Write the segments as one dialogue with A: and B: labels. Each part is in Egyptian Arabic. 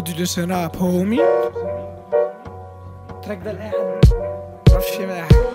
A: did you listen up homie التراك ده لاي حد معرفش يعمل اي حاجه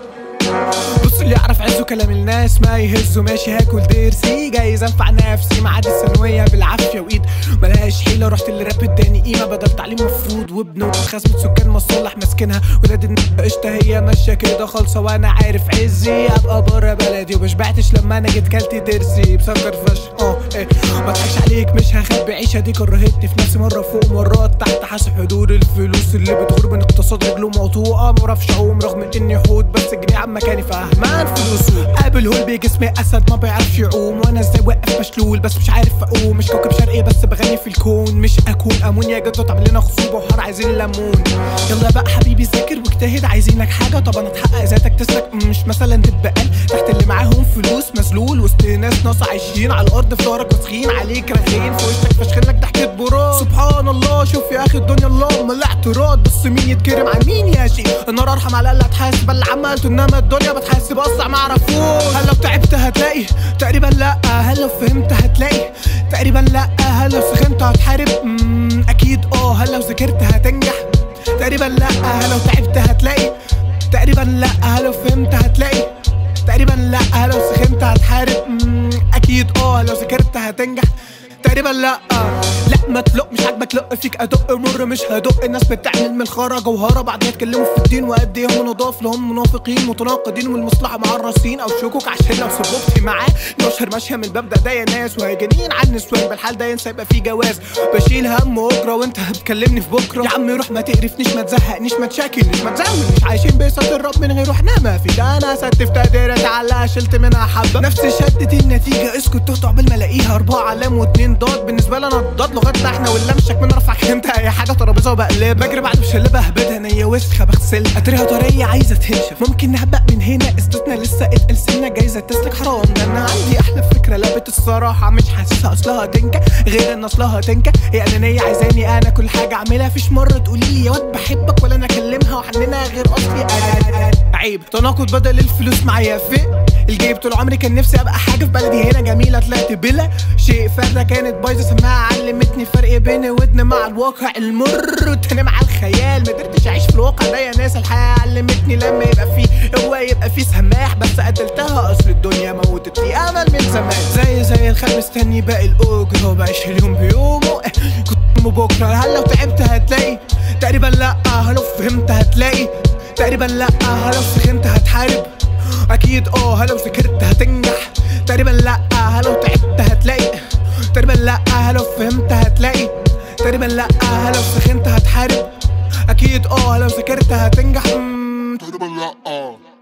A: بص اللي يعرف عزه كلام الناس ما يهزه ماشي هاكل درسي جايز انفع نفسي معاد الثانويه بالعافيه وايد ملهاش حيله رحت اللي راب اداني قيمه بدل تعليم مفروض وبنوت خزمه سكان مصالح ماسكينها ولاد النب قشطه هي ماشيه كده خالصه وانا عارف عزي ابقى بره بلدي ومشبعتش لما انا جيت كلت درسي بسكر فش اه ايه ما اضحكش عليك مش هخبي عيشه دي كرهتني في نفسي مره فوق مرات تحت حاسب حدود الفلوس اللي بتغور من اقتصاد رجله موطوقه معرفش اعوم رغم اني حوت بس الجنيه عم مكاني فاهمان فلوسه قابل هول بجسمي اسد ما بيعرفش يعوم وانا ازاي واقف مشلول بس مش عارف اقوم مش كوكب شرقي بس بغني في الكون مش اكون امونيا جد تعمل لنا خصوبه وحار عايزين ليمون يلا بقى حبيبي ذاكر واجتهد عايزينك حاجه طب انا تحقق ذاتك تسلك مش مثلا تبقى قل تحت اللي معاهم فلوس مذلول وسط ناس ناس عايشين على الارض في دارك وسخين عليك رغين في وشك فشخين لك ضحكه براق سبحان الله شوف يا اخي الدنيا اللهم لا اعتراض بس مين يتكرم عن مين يا شيخ النار ارحم على اللي هتحاسب اللي عملته انما الدنيا بتحاسب اصلا ما عرفوش هل لو تعبت هتلاقي تقريبا لا هل لو فهمت هتلاقي تقريبا لا هل لو سخنت هتحارب مم، اكيد اه هل لو ذاكرت هتنجح تقريبا لا هل لو تعبت هتلاقي تقريبا لا هل لو فهمت هتلاقي تقريبا لا هل لو سخنت هتحارب مم، اكيد اه لو ذاكرت هتنجح تقريبا لا لا ما تلق مش عاجبك لق فيك ادق مر مش هدق الناس بتعمل من الخرا جوهره بعدين يتكلموا في الدين وقد ايه هم نضاف لهم منافقين متناقضين والمصلحه مع الراسين او شكوك عشان لو سببتي معاه نشهر ماشيه من الباب ده ده يا ناس وهيجانين على النسوان بالحال ده ينسى يبقى فيه جواز بشيل هم واجرة وانت بتكلمني في بكره يا عم روح ما تقرفنيش ما تزهقنيش ما تشاكلنيش ما تزاولنيش عايشين بيصة الرب من غير احنا ما فيش انا ستف تقدير تعلق شلت منها حبه نفس شدة النتيجه اسكت تقطع بالما الاقيها اربعه علام واتنين ضاد بالنسبه لنا الضاد لغتنا احنا واللمشك من رفعك انت اي حاجه ترابيزه وبقلب بجري بعد بشلبها بدنيه وسخه بغسلها اتريها طريه عايزه تنشف ممكن نهبق من هنا استثنا لسه اتقل سنه جايزه تسلك حرام ده انا عندي احلى فكره لعبه الصراحه مش حاسسها اصلها تنكه غير ان اصلها تنكه هي انانيه عايزاني انا كل حاجه اعملها فيش مره تقولي لي يا واد بحبك ولا انا اكلمها وحننها غير اصلي أنا عيب تناقض بدل الفلوس معايا في الجيب طول عمري كان نفسي ابقى حاجه في بلدي هنا جميله طلعت بلا شيء فرده كانت بايظه سماعه علمتني فرق بين ودن مع الواقع المر والتاني مع الخيال ما قدرتش اعيش في الواقع ده يا ناس الحياه علمتني لما يبقى فيه هو يبقى فيه سماح بس قتلتها اصل الدنيا موتت لي امل من زمان زي زي الخال مستني باقي الاجر وبعيش اليوم بيومه إيه، كنت بكره هل لو تعبت هتلاقي تقريبا لا هل لو فهمت هتلاقي تقريبا لا هل لو سخنت هتحارب اكيد اه هل لو ذاكرت هتنجح تقريبا لا هل لو تعبت هتلاقي تقريبا لا هل لو فهمت هتلاقي تقريبا لا هل لو سخنت هتحارب اكيد اه هل لو ذاكرت هتنجح مم،
B: تقريبا لا